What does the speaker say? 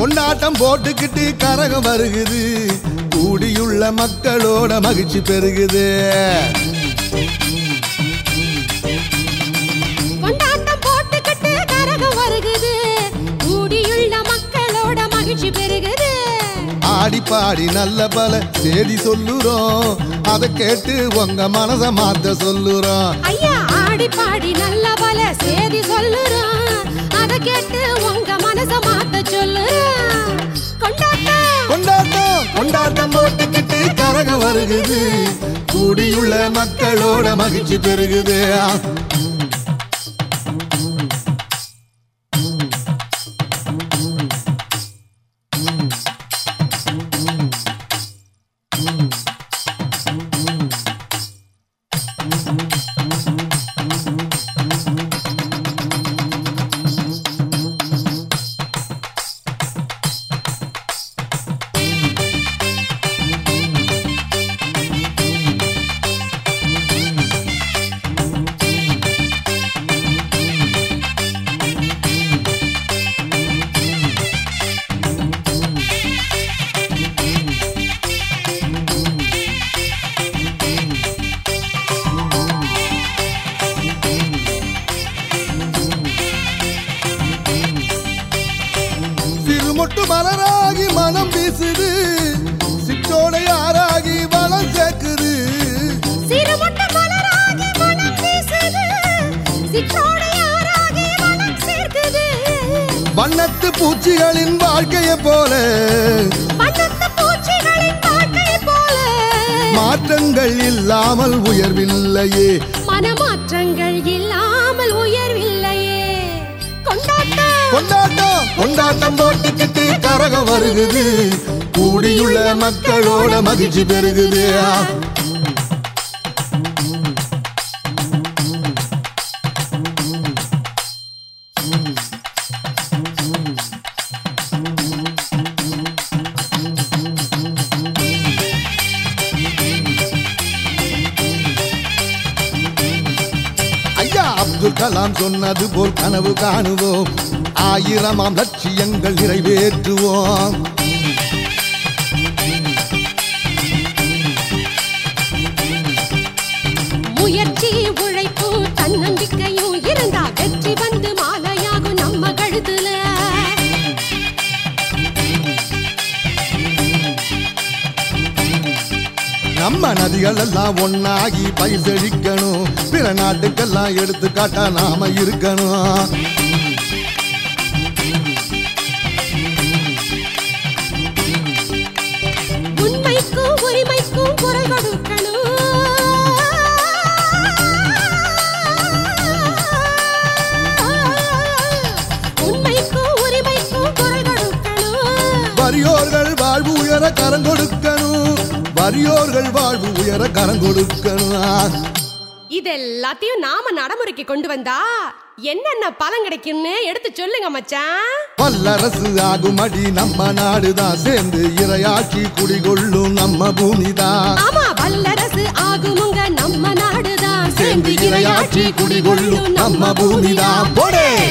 கொண்டாட்டம் போட்டுக்கிட்டு கரகம் வருகுது கூடியுள்ள மக்களோட மகிழ்ச்சி பெருகுது கொண்டாட்டம் போட்டுக்கிட்டு கரகம் வருகுது கூடியுள்ள மக்களோட மகிழ்ச்சி பெருகுது ஆடி பாடி நல்ல பல செய்தி சொல்லுறோம் அதை கேட்டு உங்க மனச மாத்த சொல்லுறோம் ஐயா ஆடி பாடி நல்ல பல சேதி சொல்லுறோம் அத கேட்டு உங்க மனச மாத்த சொல்லுறோம் கொண்டாட்டம் கொண்டாட்டம் கொண்டாட்டம் போட்டுக்கிட்டு கரகம் வருகுது கூடியுள்ள மக்களோட மகிழ்ச்சி பெருகுது சிறுமொட்டு மலராகி மனம் வீசுது சிற்றோடை ஆறாகி வளம் சேர்க்குது சிறுமுட்டை மலராகி மனம் வீசுது சிற்றோடையாராகி மனம் சேர்க்குது வண்ணத்து பூச்சிகளின் வாழ்க்கையை போல வண்ணத்து பூச்சிகளின் வாழ்க்கை போல மாற்றங்கள் இல்லாமல் உயர்வில்லையே மனமாற்றங்கள் இல்லாமல் உயர்வில்லையே கொண்டாட்டம் கொண்டாட்டம் கொண்டாட்டம் போட்டுக்கிட்டு கரகம் வருகுது கூடியுள்ள மக்களோட மகிழ்ச்சி பெருகுது ஐயா அப்துல் கலாம் சொன்னது போல் கனவு காணுவோம் ஆயிரமாம் லட்சியங்கள் நிறைவேற்றுவோம் முயற்சி உழைப்பு தன்னம்பிக்கையும் இருந்தா வெற்றி வந்து மாலையாகும் நம்ம கழுத்துல நம்ம நதிகள் எல்லாம் ஒன்னாகி பயிர் செழிக்கணும் பிற நாட்டுக்கெல்லாம் எடுத்துக்காட்டா நாம இருக்கணும் உண்மைக்கும் உரிமைக்கும் குரல் கொடுக்கணும் உண்மைக்கும் உரிமைக்கும் குரல் கொடுக்கணும் வறியோர்கள் வாழ்வு உயர கரம் கொடுக்கணும் வறியோர்கள் வாழ்வு உயர கரம் கொடுக்கணும் இது எல்லாத்தையும் நாம நடைமுறைக்கு கொண்டு வந்தா என்னென்ன பலன் கிடைக்கும்னு எடுத்து சொல்லுங்க மச்சான் வல்லரசு ஆகுமடி நம்ம நாடுதான் சேர்ந்து இரையாட்சி குடிகொள்ளும் நம்ம பூமிதான் ஆமா வல்லரசு ஆகுமுங்க நம்ம நாடுதான் சேர்ந்து இரையாட்சி குடிகொள்ளும் நம்ம பூமிதான் போடே